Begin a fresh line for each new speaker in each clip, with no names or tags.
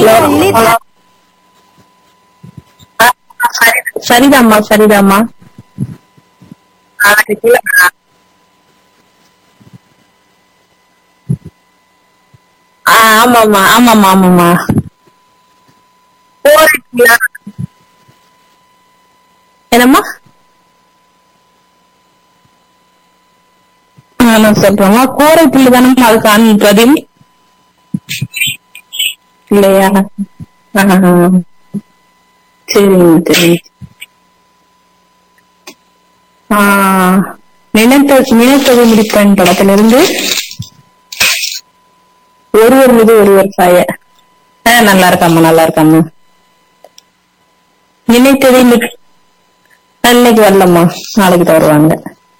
சரிதாம்மா சரிதாம்மா ஆ, ஆமாம்மா ஆமாம்மா ஆமாம்மா என்னம்மா ஆ, நான் சொல்றேம்மா கோரை புல்லு தானம்மா அதுக்கான பதில் இல்லையா ஆஹா. சரிங்க சரிங்க ஆ, நினைத்த நினைத்தது முடிப்பேன் படத்திலிருந்து ஒருவர் மீது ஒருவர் சாய ஆ, நல்லா இருக்காம்மா நல்லா இருக்காம்மா நினைத்ததை இன்னைக்கு இன்னைக்கு வரலம்மா நாளைக்கு தான் வருவாங்க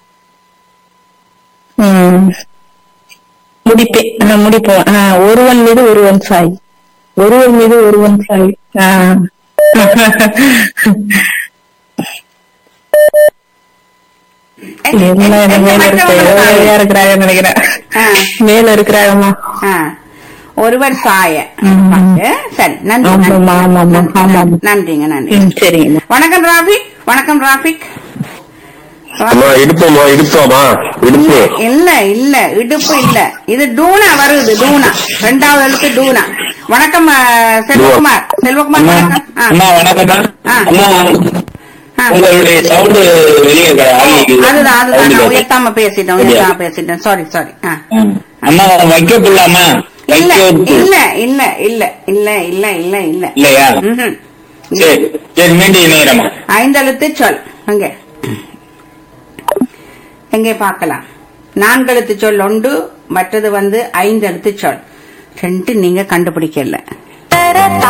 ம். முடிப்பேன் ஆ, முடிப்போம் ஆ, ஒருவன் மீது ஒருவன் சாய் ஒருவர் மீது ஒருவன் சாய் ஆ. எல்லாம் எனக்கு மேல இருக்கு வேலையா இருக்கிறாங்கன்னு நினைக்கிறேன்
ஆ.
மேல இருக்கிறாங்கம்மா
ஆ. ஒருவர் சாய
ம்.
பாட்டு. சரி நன்றி நன்றி.
ஆமாம்மா, ஆமாம்மா, ஆமாம்மா.
நன்றிங்க நன்றி
ம், சரிங்கம்மா
வணக்கம் ராபிக் வணக்கம் ராபிக்
அம்மா இடுப்புமா இடுப்பாமா இடுப்பு
இல்ல இல்ல இடுப்பு இல்ல இது டூனா வருது டூனா ரெண்டாவது எழுத்து டூனா வணக்கம் ஆ, செல்வகுமார் செல்வகுமார்
அம்மா
வணக்கம் ஆ.
அம்மா வணக்கம்
ஆ.
அம்மா
ஆ.
உங்களுடைய சவுண்ட் வெளியே க- ஆகி
அதுதான் அதுதான் நான்
சவுண்ட்
உயர்த்தாம பேசிட்டேன் உயர்த்தாம பேசிட்டேன் சாரி சாரி
ம். அம்மா வைக்க புள்ளாமா
இல்ல
வைக்க
இல்ல இல்ல இல்ல இல்ல இல்ல இல்ல இல்ல
இல்லையா
ம்ஹும்.
சரி சரி மீண்டும் இணையறமா
ஐந்தெழுத்து சொல் அங்கே எங்கே பார்க்கலாம் நான்கெழுத்து சொல் ஒன்று மற்றது வந்து ஐந்தெழுத்து சொல் ரெண்டு நீங்க கண்டுபிடிக்கல